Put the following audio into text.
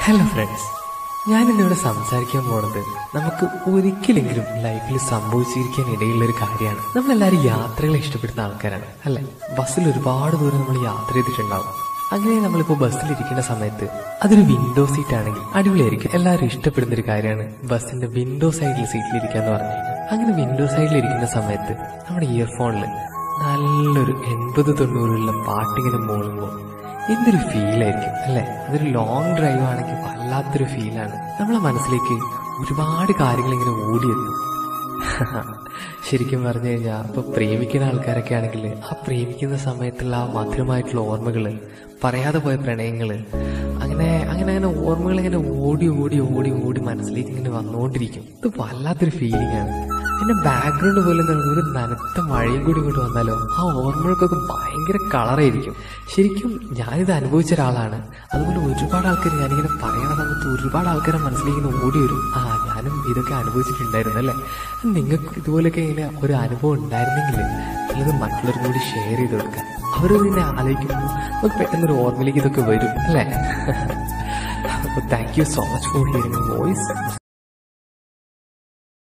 hello friends ഞാനിന്നിവിടെ സംസാരിക്കാൻ പോണത് നമുക്ക് ഒരിക്കലെങ്കിലും ലൈഫിൽ സംഭവിച്ചിരിക്കാൻ ഇടയുള്ള ഒരു കാര്യമാണ് നമ്മളെല്ലാവരും യാത്രകളെ ഇഷ്ടപ്പെടുന്ന ആൾക്കാരാണ് അല്ലെ ബസ്സിൽ ഒരുപാട് ദൂരം നമ്മൾ യാത്ര ചെയ്തിട്ടുണ്ടാവും അങ്ങനെ നമ്മളിപ്പോൾ ബസ്സിലിരിക്കുന്ന സമയത്ത് അതൊരു വിൻഡോ സീറ്റ് ആണെങ്കിൽ അടിപൊളിയായിരിക്കും എല്ലാവരും ഇഷ്ടപ്പെടുന്ന ഒരു കാര്യമാണ് ബസ്സിന്റെ വിൻഡോ സൈഡിൽ സീറ്റിലിരിക്കുക എന്ന് പറഞ്ഞു കഴിഞ്ഞാൽ അങ്ങനെ വിൻഡോ സൈഡിൽ ഇരിക്കുന്ന സമയത്ത് നമ്മുടെ ഇയർഫോണിൽ നല്ലൊരു എൺപത് തൊണ്ണൂറുള്ള പാട്ടിങ്ങനെ മൂളുമ്പോൾ എന്തൊരു ഫീലായിരിക്കും അല്ലെ അതൊരു ലോങ് ഡ്രൈവ് ആണെങ്കിൽ വല്ലാത്തൊരു ഫീലാണ് നമ്മളെ മനസ്സിലേക്ക് ഒരുപാട് കാര്യങ്ങൾ ഇങ്ങനെ ഓടിയെത്തും ശരിക്കും പറഞ്ഞു കഴിഞ്ഞാൽ ഇപ്പൊ പ്രേമിക്കുന്ന ആൾക്കാരൊക്കെ ആണെങ്കിൽ ആ പ്രേമിക്കുന്ന സമയത്തുള്ള ആ മധുരമായിട്ടുള്ള ഓർമ്മകള് പറയാതെ പോയ പ്രണയങ്ങള് അങ്ങനെ അങ്ങനെ അങ്ങനെ ഓർമ്മകൾ ഇങ്ങനെ ഓടി ഓടി ഓടി ഓടി മനസ്സിലേക്ക് ഇങ്ങനെ വന്നുകൊണ്ടിരിക്കും ഇത് വല്ലാത്തൊരു ഫീലിംഗ് ആണ് എന്റെ ബാക്ക്ഗ്രൗണ്ട് പോലെ എന്താണ് ഒരു നനത്ത മഴയും കൂടി ഇങ്ങോട്ട് വന്നാലോ ആ ഓർമ്മകൾക്കൊക്കെ ഭയങ്കര കളറായിരിക്കും ശരിക്കും ഞാനിത് അനുഭവിച്ച ഒരാളാണ് അതുപോലെ ഒരുപാട് ആൾക്കാർ ഞാനിങ്ങനെ പറയണ സമയത്ത് ഒരുപാട് ആൾക്കാരെ മനസ്സിലേക്ക് ഇങ്ങനെ ഓടി വരും ആ ഞാനും ഇതൊക്കെ അനുഭവിച്ചിട്ടുണ്ടായിരുന്നു അല്ലേ നിങ്ങൾക്ക് ഇതുപോലെയൊക്കെ ഇങ്ങനെ ഒരു അനുഭവം ഉണ്ടായിരുന്നെങ്കിൽ ചിലത് മറ്റുള്ളവർക്ക് കൂടി ഷെയർ ചെയ്ത് കൊടുക്കാം അവർ ഇതിനെ ആലോചിക്കുമ്പോൾ നമുക്ക് പെട്ടെന്നൊരു ഓർമ്മയിലേക്ക് ഇതൊക്കെ വരും അല്ലേ അപ്പോൾ thank you so much for hearing voice